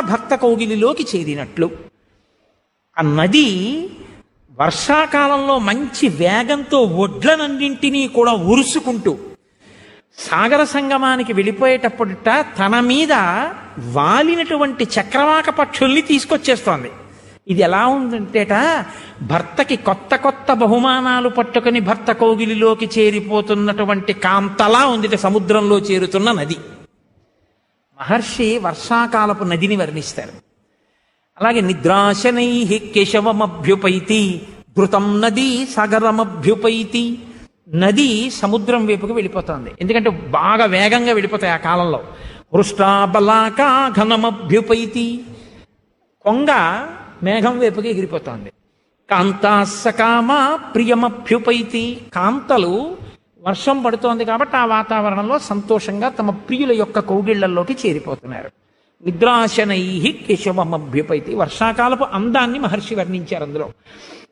భర్త కౌగిలిలోకి చేరినట్లు ఆ నది వర్షాకాలంలో మంచి వేగంతో ఒడ్లనన్నింటినీ కూడా ఉరుసుకుంటూ సాగర సంగమానికి వెళ్ళిపోయేటప్పుడుట తన మీద వాలినటువంటి చక్రవాక పక్షుల్ని తీసుకొచ్చేస్తోంది ఇది ఎలా ఉందంటేట భర్తకి కొత్త కొత్త బహుమానాలు పట్టుకుని భర్త కౌగిలిలోకి చేరిపోతున్నటువంటి కాంతలా ఉంది సముద్రంలో చేరుతున్న నది మహర్షి వర్షాకాలపు నదిని వర్ణిస్తారు అలాగే నిద్రాశనై కేశవమభ్యుపైతి ధృతం నది సాగరమభ్యుపైతి నది సముద్రం వైపుకు వెళ్ళిపోతుంది ఎందుకంటే బాగా వేగంగా వెళ్ళిపోతాయి ఆ కాలంలో హృష్టాబలాకా ఘనమభ్యుపైతి కొంగ మేఘం వైపుకి ఎగిరిపోతుంది కాంతాసకామ ప్రియమభ్యుపైతి కాంతలు వర్షం పడుతోంది కాబట్టి ఆ వాతావరణంలో సంతోషంగా తమ ప్రియుల యొక్క కౌగిళ్లలోకి చేరిపోతున్నారు నిద్రాశనై కేశవమభ్యుపైతి వర్షాకాలపు అందాన్ని మహర్షి వర్ణించారు అందులో